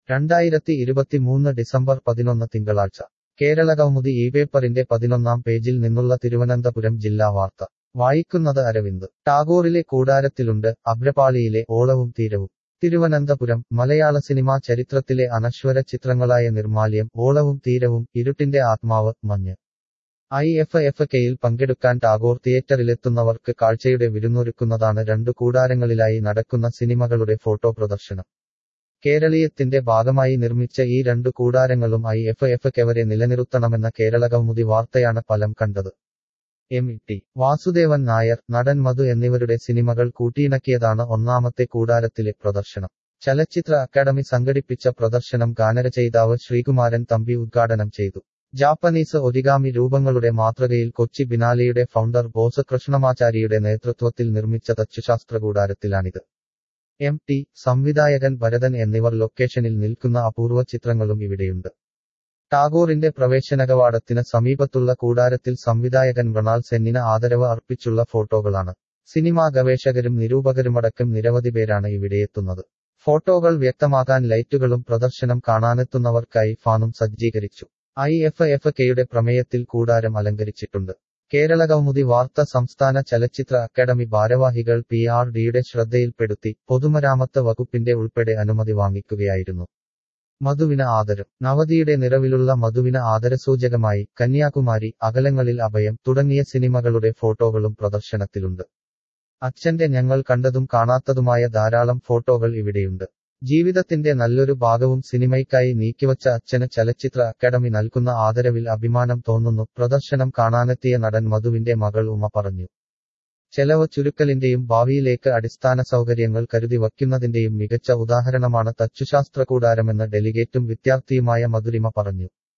രണ്ടായിരത്തി ഇരുപത്തിമൂന്ന് ഡിസംബർ പതിനൊന്ന് തിങ്കളാഴ്ച കേരളകൗമുദി ഈ പേപ്പറിന്റെ പതിനൊന്നാം പേജിൽ നിന്നുള്ള തിരുവനന്തപുരം ജില്ലാ വാർത്ത വായിക്കുന്നത് അരവിന്ദ് ടാഗോറിലെ കൂടാരത്തിലുണ്ട് അഭ്രപാളിയിലെ ഓളവും തീരവും തിരുവനന്തപുരം മലയാള സിനിമാ ചരിത്രത്തിലെ അനശ്വര ചിത്രങ്ങളായ നിർമാല്യം ഓളവും തീരവും ഇരുട്ടിന്റെ ആത്മാവ് മഞ്ഞ് ഐ എഫ് എഫ് കെയിൽ പങ്കെടുക്കാൻ ടാഗോർ തിയേറ്ററിലെത്തുന്നവർക്ക് കാഴ്ചയുടെ വിരുന്നൊരുക്കുന്നതാണ് രണ്ടു കൂടാരങ്ങളിലായി നടക്കുന്ന സിനിമകളുടെ ഫോട്ടോ പ്രദർശനം കേരളീയത്തിന്റെ ഭാഗമായി നിർമ്മിച്ച ഈ രണ്ടു കൂടാരങ്ങളും ഐ എഫ് എഫ് കെ വരെ നിലനിർത്തണമെന്ന കേരള കൗമുദി വാർത്തയാണ് ഫലം കണ്ടത് എം ടി വാസുദേവൻ നായർ നടൻ മധു എന്നിവരുടെ സിനിമകൾ കൂട്ടിയിണക്കിയതാണ് ഒന്നാമത്തെ കൂടാരത്തിലെ പ്രദർശനം ചലച്ചിത്ര അക്കാദമി സംഘടിപ്പിച്ച പ്രദർശനം ഗാനരചയിതാവ് ശ്രീകുമാരൻ തമ്പി ഉദ്ഘാടനം ചെയ്തു ജാപ്പനീസ് ഒരിഗാമി രൂപങ്ങളുടെ മാതൃകയിൽ കൊച്ചി ബിനാലിയുടെ ഫൗണ്ടർ ബോസ് കൃഷ്ണമാചാരിയുടെ നേതൃത്വത്തിൽ നിർമ്മിച്ച തച്ചുശാസ്ത്ര കൂടാരത്തിലാണിത് എം ടി സംവിധായകൻ ഭരതൻ എന്നിവർ ലൊക്കേഷനിൽ നിൽക്കുന്ന അപൂർവ ചിത്രങ്ങളും ഇവിടെയുണ്ട് ടാഗോറിന്റെ പ്രവേശനകവാടത്തിന് സമീപത്തുള്ള കൂടാരത്തിൽ സംവിധായകൻ മൃണാൾ സെന്നിന് ആദരവ് അർപ്പിച്ചുള്ള ഫോട്ടോകളാണ് സിനിമാ ഗവേഷകരും നിരൂപകരുമടക്കം നിരവധി പേരാണ് ഇവിടെയെത്തുന്നത് ഫോട്ടോകൾ വ്യക്തമാകാൻ ലൈറ്റുകളും പ്രദർശനം കാണാനെത്തുന്നവർക്കായി ഫാനും സജ്ജീകരിച്ചു ഐ എഫ് എഫ് കെയുടെ പ്രമേയത്തിൽ കൂടാരം അലങ്കരിച്ചിട്ടുണ്ട് കേരള കൗമുദി വാർത്ത സംസ്ഥാന ചലച്ചിത്ര അക്കാദമി ഭാരവാഹികൾ പി ആർ ഡിയുടെ ശ്രദ്ധയിൽപ്പെടുത്തി പൊതുമരാമത്ത് വകുപ്പിന്റെ ഉൾപ്പെടെ അനുമതി വാങ്ങിക്കുകയായിരുന്നു മധുവിന ആദരം നവതിയുടെ നിറവിലുള്ള മധുവിന ആദരസൂചകമായി കന്യാകുമാരി അകലങ്ങളിൽ അഭയം തുടങ്ങിയ സിനിമകളുടെ ഫോട്ടോകളും പ്രദർശനത്തിലുണ്ട് അച്ഛന്റെ ഞങ്ങൾ കണ്ടതും കാണാത്തതുമായ ധാരാളം ഫോട്ടോകൾ ഇവിടെയുണ്ട് ജീവിതത്തിന്റെ നല്ലൊരു ഭാഗവും സിനിമയ്ക്കായി നീക്കിവച്ച അച്ഛന് ചലച്ചിത്ര അക്കാദമി നൽകുന്ന ആദരവിൽ അഭിമാനം തോന്നുന്നു പ്രദർശനം കാണാനെത്തിയ നടൻ മധുവിന്റെ മകൾ ഉമ പറഞ്ഞു ചെലവ് ചുരുക്കലിന്റെയും ഭാവിയിലേക്ക് അടിസ്ഥാന സൗകര്യങ്ങൾ കരുതി വയ്ക്കുന്നതിന്റെയും മികച്ച ഉദാഹരണമാണ് തച്ചുശാസ്ത്ര കൂടാരമെന്ന് ഡെലിഗേറ്റും വിദ്യാർത്ഥിയുമായ മധുരിമ പറഞ്ഞു